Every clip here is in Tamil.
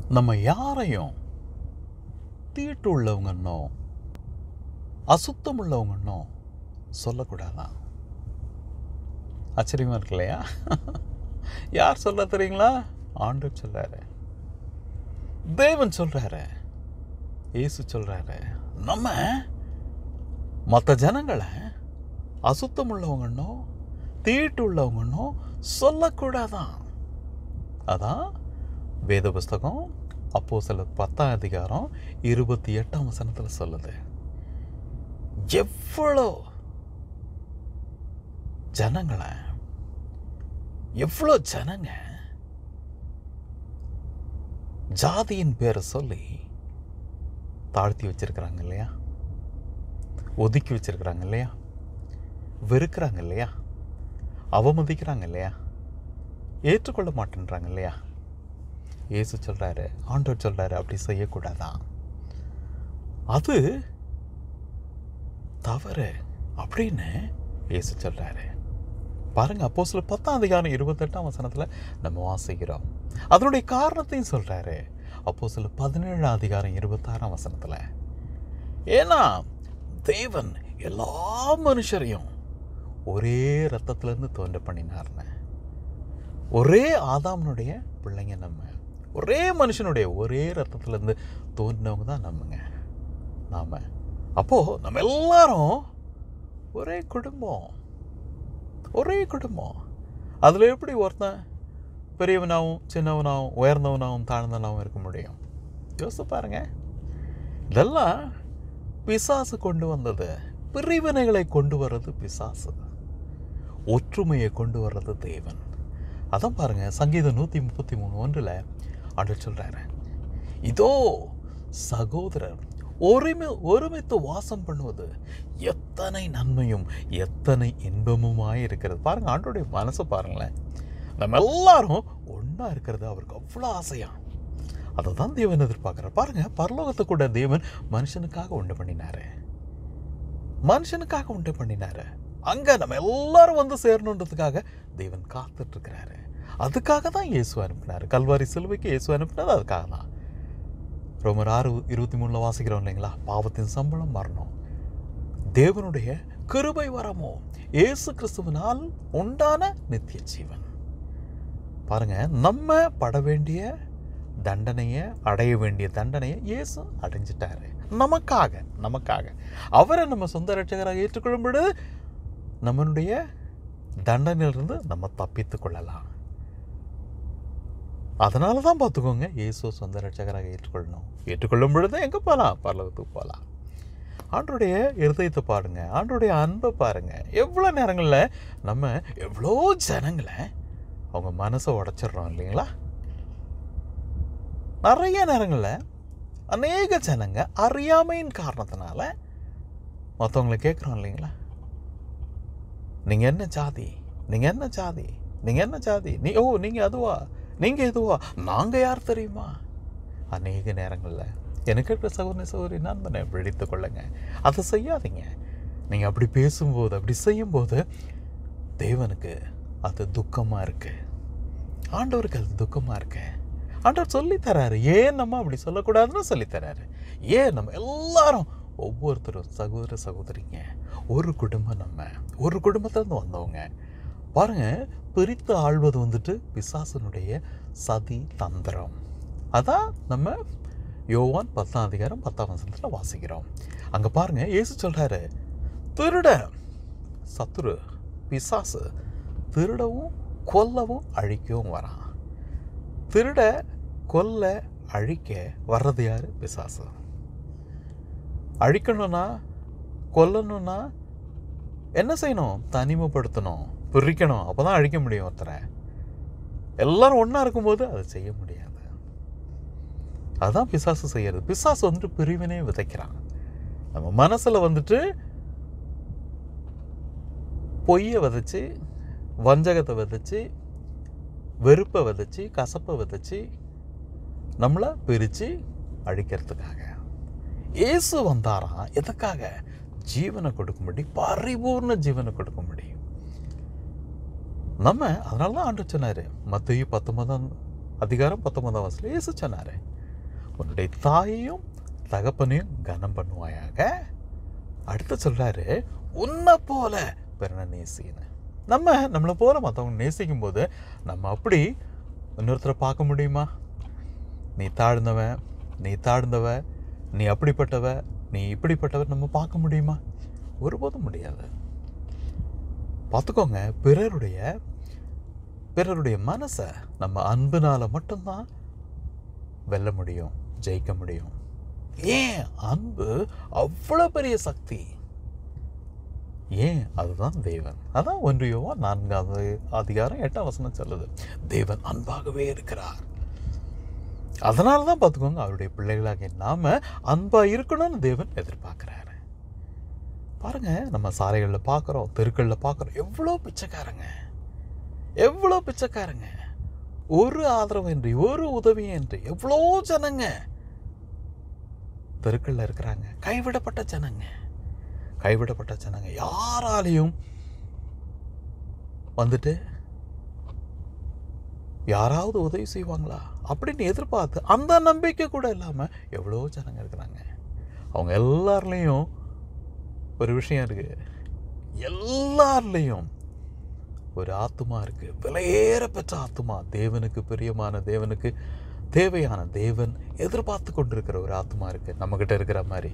நம்ம யாரையும் தீட்டு உள்ளவங்கன்னோ அசுத்தம் உள்ளவங்கன்னோ சொல்லக்கூடாதான் ஆச்சரியமா இருக்கு இல்லையா யார் சொல்ல தெரியுங்களா ஆண்டவர் சொல்றாரு தேவன் சொல்றாரு இயேசு சொல்றாரு நம்ம மற்ற ஜனங்களை அசுத்தம் உள்ளவங்கன்னோ தீட்டு உள்ளவங்கன்னோ சொல்லக்கூடாதான் அதான் வேத புஸ்தகம் அப்போ சில பத்தாம் அதிகாரம் இருபத்தி எட்டாம் வசனத்தில் சொல்லுது எவ்வளோ ஜனங்களை எவ்வளோ ஜனங்க ஜாதியின் பேரை சொல்லி தாழ்த்தி வச்சிருக்கிறாங்க இல்லையா ஒதுக்கி வச்சிருக்கிறாங்க இல்லையா வெறுக்கிறாங்க இல்லையா அவமதிக்கிறாங்க இல்லையா ஏற்றுக்கொள்ள மாட்டேன்றாங்க இல்லையா இயேசு சொல்றாரு ஆண்டவர் சொல்றாரு அப்படி செய்யக்கூடாதான் அது தவறு அப்படின்னு இயேசு சொல்றாரு பாருங்க அப்போ சில பத்தாம் அதிகாரம் இருபத்தெட்டாம் வசனத்துல நம்ம வாசிக்கிறோம் அதனுடைய காரணத்தையும் சொல்றாரு அப்போ சில பதினேழாம் அதிகாரம் இருபத்தாறாம் வசனத்துல ஏன்னா தேவன் எல்லா மனுஷரையும் ஒரே ரத்தத்திலிருந்து தோன்ற பண்ணினார்னு ஒரே ஆதாமனுடைய பிள்ளைங்க நம்ம ஒரே மனுஷனுடைய ஒரே ரத்தத்திலேருந்து தோன்றினவங்க தான் நம்மங்க நாம அப்போ நம்ம எல்லாரும் ஒரே குடும்பம் ஒரே குடும்பம் அதில் எப்படி ஒருத்தன் பெரியவனாகவும் சின்னவனாகவும் உயர்ந்தவனாகவும் தாழ்ந்தவனாகவும் இருக்க முடியும் யோசிச்சு பாருங்க இதெல்லாம் பிசாசு கொண்டு வந்தது பிரிவினைகளை கொண்டு வர்றது பிசாசு ஒற்றுமையை கொண்டு வர்றது தேவன் அதான் பாருங்க சங்கீதம் நூற்றி முப்பத்தி மூணு ஒன்றில் ஆண்டவர் சொல்கிறாரு இதோ சகோதரர் ஒருமை ஒருமித்து வாசம் பண்ணுவது எத்தனை நன்மையும் எத்தனை இன்பமுமாய் இருக்கிறது பாருங்க ஆண்டோடைய மனசை பாருங்களேன் நம்ம எல்லாரும் ஒன்றா இருக்கிறது அவருக்கு அவ்வளோ ஆசையா அதை தான் தேவன் எதிர்பார்க்குறார் பாருங்க பரலோகத்தை கூட தேவன் மனுஷனுக்காக உண்டு பண்ணினாரு மனுஷனுக்காக உண்டு பண்ணினாரு அங்க நம்ம எல்லாரும் வந்து சேரணுன்றதுக்காக தேவன் காத்துட்டு இருக்கிறாரு அதுக்காக தான் இயேசு அனுப்பினாரு கல்வாரி சிலுவைக்கு இயேசு அனுப்பினது அதுக்காக தான் ரோமர் ஆறு இருபத்தி மூணுல வாசிக்கிறோம் இல்லைங்களா பாவத்தின் சம்பளம் மரணம் தேவனுடைய கிருபை வரமோ இயேசு கிறிஸ்துவினால் உண்டான நித்திய ஜீவன் பாருங்க நம்ம பட வேண்டிய தண்டனையை அடைய வேண்டிய தண்டனையை இயேசு அடைஞ்சிட்டாரு நமக்காக நமக்காக அவரை நம்ம சொந்த ரட்சகராக ஏற்றுக்கொள்ளும் பொழுது நம்மளுடைய தண்டனையிலிருந்து நம்ம தப்பித்து கொள்ளலாம் அதனால தான் பார்த்துக்கோங்க இயேசு சொந்த ரட்சகராக ஏற்றுக்கொள்ளணும் ஏற்றுக்கொள்ளும் பொழுது எங்கே போகலாம் பரலோகத்துக்கு போகலாம் ஆண்டோடைய இருதயத்தை பாருங்க ஆண்டோடைய அன்பை பாருங்க எவ்வளோ நேரங்களில் நம்ம எவ்வளோ ஜனங்களை அவங்க மனசை உடைச்சிடுறோம் இல்லைங்களா நிறைய நேரங்களில் அநேக ஜனங்க அறியாமையின் காரணத்தினால மற்றவங்களை கேட்குறோம் இல்லைங்களா நீங்கள் என்ன ஜாதி நீங்கள் என்ன ஜாதி நீங்கள் என்ன ஜாதி நீ ஓ நீங்கள் அதுவா நீங்கள் எதுவா நாங்கள் யார் தெரியுமா அநேக நேரங்களில் எனக்கு இருக்கிற சகோதரி சகோதரி நண்பனை விழித்து கொள்ளுங்க அதை செய்யாதீங்க நீங்கள் அப்படி பேசும்போது அப்படி செய்யும்போது தேவனுக்கு அது துக்கமாக இருக்கு ஆண்டவருக்கு அது துக்கமாக இருக்கு ஆண்டவர் சொல்லித் தராரு ஏன் நம்ம அப்படி சொல்லக்கூடாதுன்னு சொல்லித் தராரு ஏன் நம்ம எல்லாரும் ஒவ்வொருத்தரும் சகோதர சகோதரிங்க ஒரு குடும்பம் நம்ம ஒரு குடும்பத்திலேருந்து வந்தவங்க பாருங்க பிரித்து ஆள்வது வந்துட்டு பிசாசனுடைய சதி தந்திரம் அதான் நம்ம யோவான் பத்தாம் அதிகாரம் பத்தாம் வசனத்தில் வாசிக்கிறோம் அங்கே பாருங்க இயேசு சொல்றாரு திருட சத்துரு பிசாசு திருடவும் கொல்லவும் அழிக்கவும் வரான் திருட கொல்ல அழிக்க வர்றது யாரு பிசாசு அழிக்கணும்னா கொல்லணும்னா என்ன செய்யணும் தனிமைப்படுத்தணும் பிரிக்கணும் அப்போ தான் அழிக்க முடியும் ஒருத்தரை எல்லாரும் ஒன்றா இருக்கும்போது அதை செய்ய முடியாது அதுதான் பிசாசு செய்யறது பிசாசு வந்துட்டு பிரிவினே விதைக்கிறான் நம்ம மனசில் வந்துட்டு பொய்யை விதைச்சு வஞ்சகத்தை விதைச்சு வெறுப்பை விதைச்சு கசப்பை விதைச்சு நம்மளை பிரித்து அழிக்கிறதுக்காக இயேசு வந்தாராம் எதுக்காக ஜீவனை கொடுக்கும்படி பரிபூர்ண ஜீவனை கொடுக்கும்படி நம்ம அதனால தான் ஆண்டு சொன்னார் மத்திய பத்தொன்பதாம் அதிகாரம் பத்தொன்பதாம் வசதியில் இயேசு சொன்னார் உன்னுடைய தாயையும் தகப்பனையும் கனம் பண்ணுவாயாக அடுத்து சொல்றாரு உன்னை போல பிறனை நேசின்னு நம்ம நம்மளை போல மற்றவங்க நேசிக்கும் போது நம்ம அப்படி இன்னொருத்தரை பார்க்க முடியுமா நீ தாழ்ந்தவன் நீ தாழ்ந்தவ நீ அப்படிப்பட்டவ நீ இப்படிப்பட்டவ நம்ம பார்க்க முடியுமா ஒருபோதும் முடியாது பார்த்துக்கோங்க பிறருடைய பிறருடைய மனசை நம்ம அன்புனால மட்டும்தான் வெல்ல முடியும் ஜெயிக்க முடியும் ஏன் அன்பு அவ்வளோ பெரிய சக்தி ஏன் அதுதான் தேவன் அதான் ஒன்றியோவா நான்காவது அதிகாரம் எட்டாம் வசனம் சொல்லுது தேவன் அன்பாகவே இருக்கிறார் அதனால தான் பார்த்துக்கோங்க அவருடைய பிள்ளைகளாக நாம அன்பா இருக்கணும்னு தேவன் எதிர்பார்க்கிறாரு பாருங்க நம்ம சாலைகளில் பார்க்குறோம் தெருக்களில் பார்க்குறோம் எவ்வளோ பிச்சைக்காரங்க எவ்வளோ பிச்சைக்காரங்க ஒரு ஆதரவு இன்றி ஒரு உதவி இன்றி எவ்வளோ ஜனங்க தெருக்களில் இருக்கிறாங்க கைவிடப்பட்ட ஜனங்க கைவிடப்பட்ட ஜனங்க யாராலையும் வந்துட்டு யாராவது உதவி செய்வாங்களா அப்படின்னு எதிர்பார்த்து அந்த நம்பிக்கை கூட இல்லாமல் எவ்வளோ ஜனங்க இருக்கிறாங்க அவங்க எல்லார்லேயும் ஒரு விஷயம் இருக்கு எல்லார்லேயும் ஒரு ஆத்துமா இருக்கு விலையேற பெற்ற ஆத்துமா தேவனுக்கு பிரியமான தேவனுக்கு தேவையான தேவன் எதிர்பார்த்து கொண்டிருக்கிற ஒரு ஆத்துமா இருக்கு நம்மக்கிட்ட இருக்கிற மாதிரி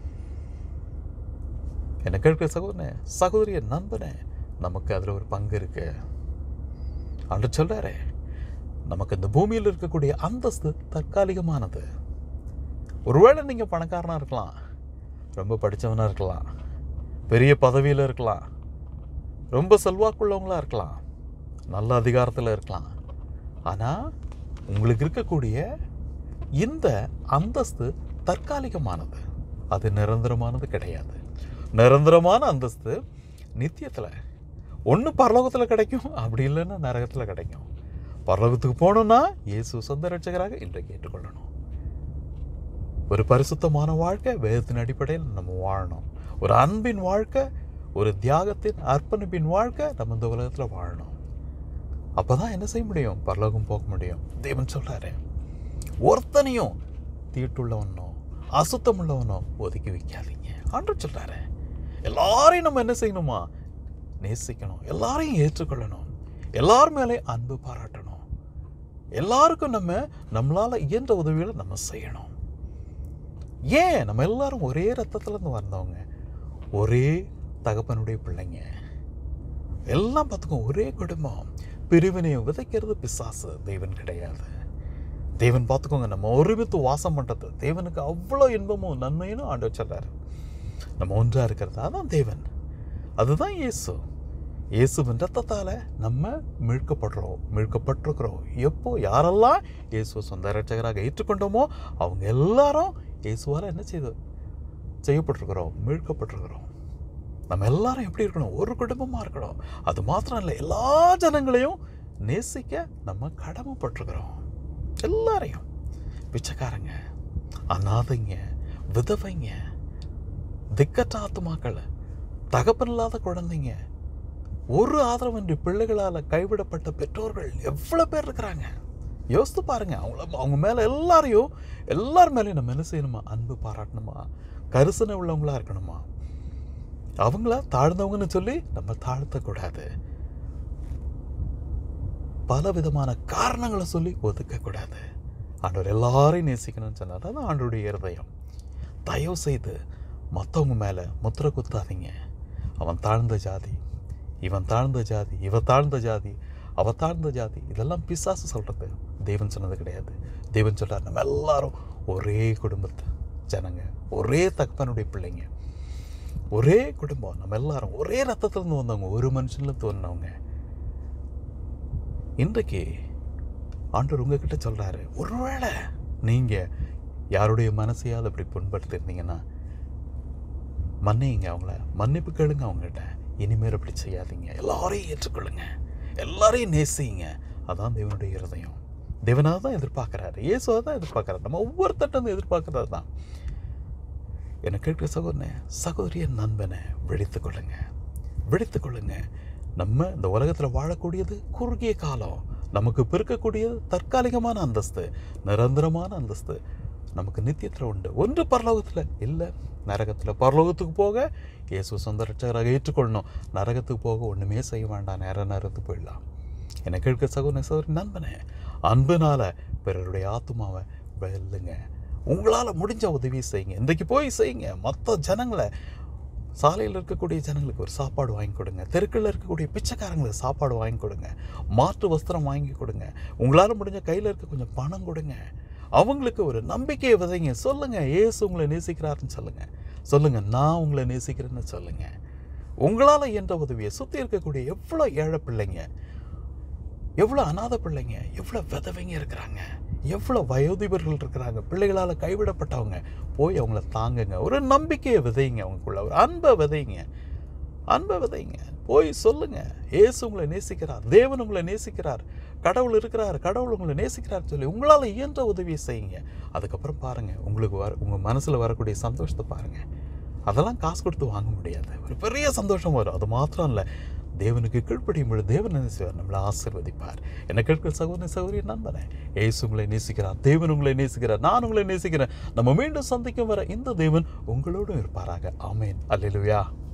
எனக்கு இருக்கிற சகோதரனே சகோதரிய நண்பனே நமக்கு அதில் ஒரு பங்கு இருக்கு அன்று சொல்றாரே நமக்கு இந்த பூமியில் இருக்கக்கூடிய அந்தஸ்து தற்காலிகமானது ஒருவேளை நீங்கள் பணக்காரனாக இருக்கலாம் ரொம்ப படித்தவனாக இருக்கலாம் பெரிய பதவியில் இருக்கலாம் ரொம்ப செல்வாக்குள்ளவங்களாக இருக்கலாம் நல்ல அதிகாரத்தில் இருக்கலாம் ஆனால் உங்களுக்கு இருக்கக்கூடிய இந்த அந்தஸ்து தற்காலிகமானது அது நிரந்தரமானது கிடையாது நிரந்தரமான அந்தஸ்து நித்தியத்தில் ஒன்று பரலோகத்தில் கிடைக்கும் அப்படி இல்லைன்னா நரகத்தில் கிடைக்கும் பரலோகத்துக்கு போகணும்னா இயேசு சொந்த ரட்சகராக இன்றைக்கு ஏற்றுக்கொள்ளணும் ஒரு பரிசுத்தமான வாழ்க்கை வேதத்தின் அடிப்படையில் நம்ம வாழணும் ஒரு அன்பின் வாழ்க்கை ஒரு தியாகத்தின் அர்ப்பணிப்பின் வாழ்க்கை நம்ம இந்த உலகத்தில் வாழணும் அப்போ தான் என்ன செய்ய முடியும் பரலோகம் போக முடியும் தேவன் சொல்கிறாரு ஒருத்தனையும் தீட்டுள்ளவனோ அசுத்தம் உள்ளவனோ ஒதுக்கி வைக்காதீங்க ஆண்டு சொல்கிறாரு எல்லாரையும் நம்ம என்ன செய்யணுமா நேசிக்கணும் எல்லாரையும் ஏற்றுக்கொள்ளணும் எல்லார் மேலே அன்பு பாராட்டணும் எல்லாருக்கும் நம்ம நம்மளால் இயன்ற உதவிகளை நம்ம செய்யணும் ஏன் நம்ம எல்லாரும் ஒரே ரத்தத்துலேருந்து வந்தவங்க ஒரே தகப்பனுடைய பிள்ளைங்க எல்லாம் பார்த்துக்கோ ஒரே குடும்பம் பிரிவினையை விதைக்கிறது பிசாசு தேவன் கிடையாது தேவன் பார்த்துக்கோங்க நம்ம ஒருமித்து வாசம் பண்ணுறது தேவனுக்கு அவ்வளோ இன்பமும் நன்மையும் ஆண்டு சொல்றாரு நம்ம ஒன்றாக இருக்கிறது அதான் தேவன் அதுதான் இயேசு இயேசுவின் ரத்தத்தால் நம்ம மீட்கப்படுறோம் மீட்கப்பட்டிருக்கிறோம் எப்போ யாரெல்லாம் இயேசு சொந்த ரட்சகராக ஏற்றுக்கொண்டோமோ அவங்க எல்லாரும் இயேசுவால் என்ன செய்து செய்யப்பட்டிருக்கிறோம் மீட்கப்பட்டிருக்கிறோம் நம்ம எல்லாரும் எப்படி இருக்கணும் ஒரு குடும்பமாக இருக்கணும் அது மாத்திரம் இல்லை எல்லா ஜனங்களையும் நேசிக்க நம்ம கடமைப்பட்டிருக்கிறோம் எல்லாரையும் பிச்சைக்காரங்க அநாதைங்க விதவைங்க திக்கற்ற ஆத்துமாக்கள் தகப்பன் இல்லாத குழந்தைங்க ஒரு ஆதரவின்றி பிள்ளைகளால் கைவிடப்பட்ட பெற்றோர்கள் எவ்வளோ பேர் இருக்கிறாங்க யோசித்து பாருங்க அவங்கள அவங்க மேலே எல்லாரையும் எல்லார் மேலேயும் நம்ம என்ன செய்யணுமா அன்பு பாராட்டணுமா கரிசனை உள்ளவங்களா இருக்கணுமா அவங்கள தாழ்ந்தவங்கன்னு சொல்லி நம்ம தாழ்த்தக்கூடாது பல விதமான காரணங்களை சொல்லி ஒதுக்கக்கூடாது ஆண்டவர் எல்லாரையும் நேசிக்கணும்னு சொன்னார் அதான் ஆண்டவருடைய இருதயம் தயவு செய்து மற்றவங்க மேலே முத்திரை குத்தாதீங்க அவன் தாழ்ந்த ஜாதி இவன் தாழ்ந்த ஜாதி இவ தாழ்ந்த ஜாதி அவ தாழ்ந்த ஜாதி இதெல்லாம் பிசாசு சொல்கிறது தேவன் சொன்னது கிடையாது தேவன் சொல்கிறார் நம்ம எல்லாரும் ஒரே குடும்பத்து ஜனங்க ஒரே தகப்பனுடைய பிள்ளைங்க ஒரே குடும்பம் நம்ம எல்லாரும் ஒரே ரத்தத்துலேருந்து வந்தவங்க ஒரு மனுஷன்லேருந்து வந்தவங்க இன்றைக்கு ஆண்டவர் உங்ககிட்ட சொல்கிறாரு ஒருவேளை நீங்கள் யாருடைய மனசையாவது அப்படி புண்படுத்திருந்தீங்கன்னா மன்னிங்க அவங்கள மன்னிப்பு கேளுங்க அவங்ககிட்ட இனிமேல் அப்படி செய்யாதீங்க எல்லாரையும் ஏற்றுக்கொள்ளுங்க எல்லாரையும் நேசிங்க அதான் தேவனுடைய இருதயம் தேவனாக தான் எதிர்பார்க்குறாரு இயேசுவாக தான் எதிர்பார்க்குறாரு நம்ம ஒவ்வொருத்தட்டும் எதிர்பார்க்கறது தான் எனக்கு கேட்கிற சகோதரனே சகோதரிய நண்பனை விழித்து கொள்ளுங்க விழித்து கொள்ளுங்க நம்ம இந்த உலகத்தில் வாழக்கூடியது குறுகிய காலம் நமக்கு பிறக்கக்கூடியது தற்காலிகமான அந்தஸ்து நிரந்தரமான அந்தஸ்து நமக்கு நித்தியத்தில் உண்டு ஒன்று பரலோகத்தில் இல்லை நரகத்தில் பரலோகத்துக்கு போக இயேசு சொந்த ரட்சகராக ஏற்றுக்கொள்ளணும் நரகத்துக்கு போக ஒன்றுமே செய்ய வேண்டாம் நேர நேரத்துக்கு போயிடலாம் எனக்கு இருக்க சகோதர சகோதரி நண்பனே அன்புனால பிறருடைய ஆத்மாவை வெல்லுங்க உங்களால் முடிஞ்ச உதவி செய்யுங்க இன்றைக்கு போய் செய்யுங்க மற்ற ஜனங்களை சாலையில் இருக்கக்கூடிய ஜனங்களுக்கு ஒரு சாப்பாடு வாங்கி கொடுங்க தெருக்களில் இருக்கக்கூடிய பிச்சைக்காரங்களுக்கு சாப்பாடு வாங்கி கொடுங்க மாற்று வஸ்திரம் வாங்கி கொடுங்க உங்களால் முடிஞ்ச கையில் இருக்க கொஞ்சம் பணம் கொடுங்க அவங்களுக்கு ஒரு நம்பிக்கையை விதைங்க சொல்லுங்க ஏசு உங்களை நேசிக்கிறாருன்னு சொல்லுங்க சொல்லுங்க நான் உங்களை நேசிக்கிறேன்னு சொல்லுங்க உங்களால் இயன்ற உதவியை சுற்றி இருக்கக்கூடிய எவ்வளோ ஏழை பிள்ளைங்க எவ்வளோ அனாதை பிள்ளைங்க எவ்வளோ விதவைங்க இருக்கிறாங்க எவ்வளோ வயோதிபர்கள் இருக்கிறாங்க பிள்ளைகளால் கைவிடப்பட்டவங்க போய் அவங்கள தாங்குங்க ஒரு நம்பிக்கையை விதைங்க அவங்களுக்குள்ள ஒரு அன்பை விதைங்க அன்பை விதைங்க போய் சொல்லுங்க ஏசு உங்களை நேசிக்கிறார் தேவன் உங்களை நேசிக்கிறார் கடவுள் இருக்கிறார் கடவுள் உங்களை நேசிக்கிறார் சொல்லி உங்களால் இயன்ற உதவியை செய்யுங்க அதுக்கப்புறம் பாருங்க உங்களுக்கு வர உங்கள் மனசில் வரக்கூடிய சந்தோஷத்தை பாருங்க அதெல்லாம் காசு கொடுத்து வாங்க முடியாது ஒரு பெரிய சந்தோஷம் வரும் அது மாத்திரம் இல்லை தேவனுக்கு கீழ்ப்படியும் பொழுது தேவன் என்ன செய்வார் நம்மளை ஆசீர்வதிப்பார் என்ன கேட்கிற சகோதரி சகோதரி நண்பனே ஏசு உங்களை நேசிக்கிறார் தேவன் உங்களை நேசிக்கிறார் நான் உங்களை நேசிக்கிறேன் நம்ம மீண்டும் சந்திக்கும் வர இந்த தேவன் உங்களோடும் இருப்பாராக ஆமேன் அல்லேலூயா